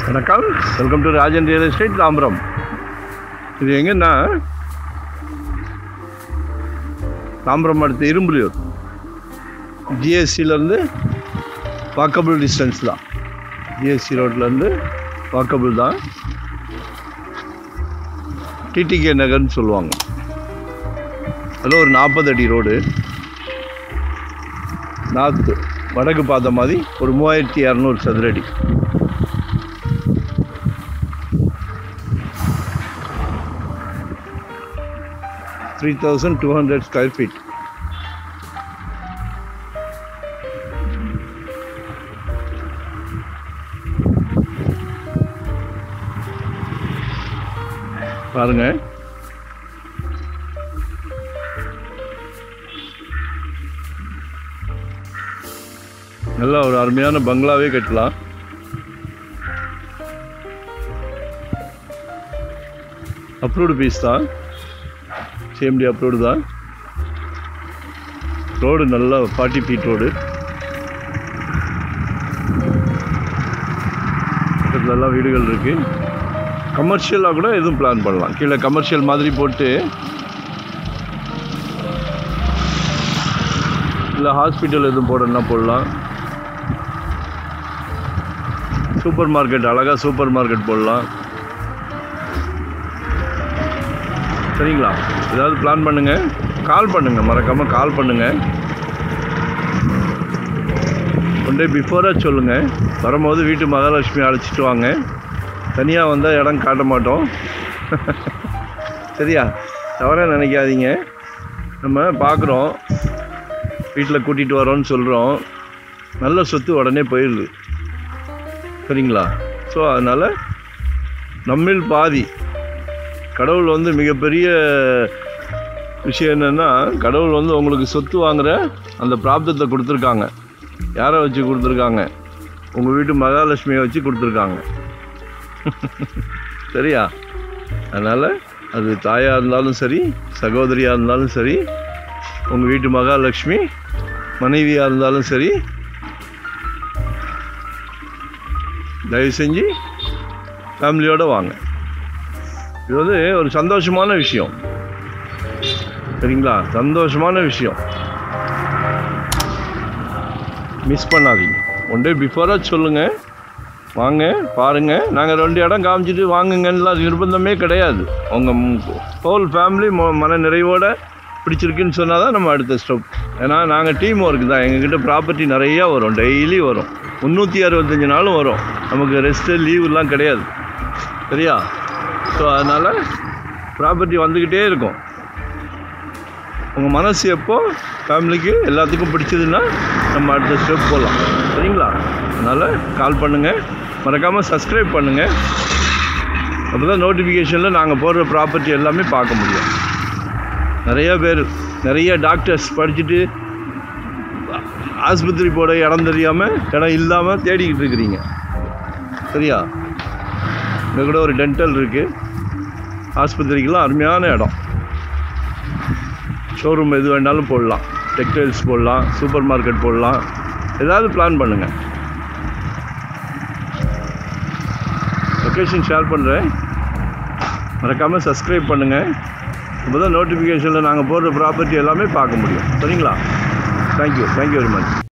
வணக்கம் welcome to Rajan real estate Tambaram இது எங்கன்னா தாம்பரம் அடுத்து இரும்புலியூர் ஜிஎஸ்சிலேருந்து வாக்கபிள் டிஸ்டன்ஸ் தான் ஜிஎஸ்சி ரோட்லேருந்து வாக்கபிள் தான் டிடிகே நகர்னு சொல்லுவாங்க அதில் ஒரு நாற்பது அடி ரோடு நார்த்து வடக்கு பார்த்த மாதிரி ஒரு மூவாயிரத்தி இரநூறு சதுரடி three thousand two hundred square feet பாருங்க நல்ல ஒரு அருமையான பங்களாவே கட்டலாம் அப்ரூவ்டு பீஸ் தான் சிஎம்டி அப்ரூவ்டு தான் ரோடு நல்லா ஃபார்ட்டி ஃபீட் ரோடு பக்கத்துலலாம் வீடுகள் இருக்குது கமர்ஷியலாக கூட எதுவும் பிளான் பண்ணலாம் கீழே கமர்ஷியல் மாதிரி போட்டு இல்லை ஹாஸ்பிட்டல் எதுவும் போடணும்னா போடலாம் சூப்பர் மார்க்கெட் அழகாக சூப்பர் மார்க்கெட் போடலாம் சரிங்களா ஏதாவது பிளான் பண்ணுங்க கால் பண்ணுங்க மறக்காமல் கால் பண்ணுங்க ஒன் டே பிஃபோராக சொல்லுங்கள் வரும்போது வீட்டு மகாலட்சுமி அழைச்சிட்டு வாங்க தனியாக வந்தால் இடம் காட்ட மாட்டோம் சரியா தவறாக நினைக்காதீங்க நம்ம பார்க்குறோம் வீட்டில் கூட்டிகிட்டு வரோன்னு சொல்கிறோம் நல்ல சொத்து உடனே போயிடுது சரிங்களா ஸோ அதனால் நம்மில் பாதி கடவுள் வந்து மிகப்பெரிய விஷயம் என்னென்னா கடவுள் வந்து உங்களுக்கு சொத்து வாங்குற அந்த பிராப்தத்தை கொடுத்துருக்காங்க யாரை வச்சு கொடுத்துருக்காங்க உங்கள் வீட்டு மகாலட்சுமியை வச்சு கொடுத்துருக்காங்க சரியா அதனால் அது தாயாக இருந்தாலும் சரி சகோதரியாக இருந்தாலும் சரி உங்கள் வீட்டு மகாலட்சுமி மனைவியாக இருந்தாலும் சரி தயவு செஞ்சு ஃபேமிலியோடு வாங்க இது வந்து ஒரு சந்தோஷமான விஷயம் சரிங்களா சந்தோஷமான விஷயம் மிஸ் பண்ணாதீங்க ஒன் டே பிஃபோராக சொல்லுங்கள் வாங்க பாருங்கள் நாங்கள் ரெண்டு இடம் காமிச்சிட்டு வாங்குங்கலாம் நிர்பந்தமே கிடையாது உங்கள் ஹோல் ஃபேமிலி மன நிறைவோட பிடிச்சிருக்குன்னு சொன்னால் தான் நம்ம அடுத்த ஸ்டெப் ஏன்னா நாங்கள் டீம் ஒர்க் தான் எங்ககிட்ட ப்ராப்பர்ட்டி நிறையா வரும் டெய்லி வரும் முந்நூற்றி அறுபத்தஞ்சு நாளும் வரும் நமக்கு ரெஸ்ட்டு லீவுலாம் கிடையாது சரியா ஸோ அதனால் ப்ராப்பர்ட்டி வந்துக்கிட்டே இருக்கும் உங்கள் மனசு எப்போ ஃபேமிலிக்கு எல்லாத்துக்கும் பிடிச்சதுன்னா நம்ம அடுத்த ஸ்டெப் போகலாம் சரிங்களா அதனால் கால் பண்ணுங்கள் மறக்காமல் சப்ஸ்கிரைப் பண்ணுங்கள் அப்போ தான் நோட்டிஃபிகேஷனில் நாங்கள் போடுற ப்ராப்பர்ட்டி எல்லாமே பார்க்க முடியும் நிறைய பேர் நிறைய டாக்டர்ஸ் படிச்சுட்டு ஆஸ்பத்திரி போட இடம் தெரியாமல் இடம் இல்லாமல் தேடிக்கிட்டு இருக்கிறீங்க சரியா இங்கே கூட ஒரு டென்டல் இருக்குது ஆஸ்பத்திரிக்கெலாம் அருமையான இடம் ஷோரூம் எது வேணாலும் போடலாம் டெக்டைல்ஸ் போடலாம் சூப்பர் மார்க்கெட் போடலாம் ஏதாவது பிளான் பண்ணுங்கள் லொக்கேஷன் ஷேர் பண்ணுறேன் மறக்காமல் சப்ஸ்கிரைப் பண்ணுங்கள் அப்போ தான் நோட்டிஃபிகேஷனில் நாங்கள் போடுற ப்ராப்பர்ட்டி எல்லாமே பார்க்க முடியும் சரிங்களா தேங்க்யூ தேங்க்யூ வெரி மச்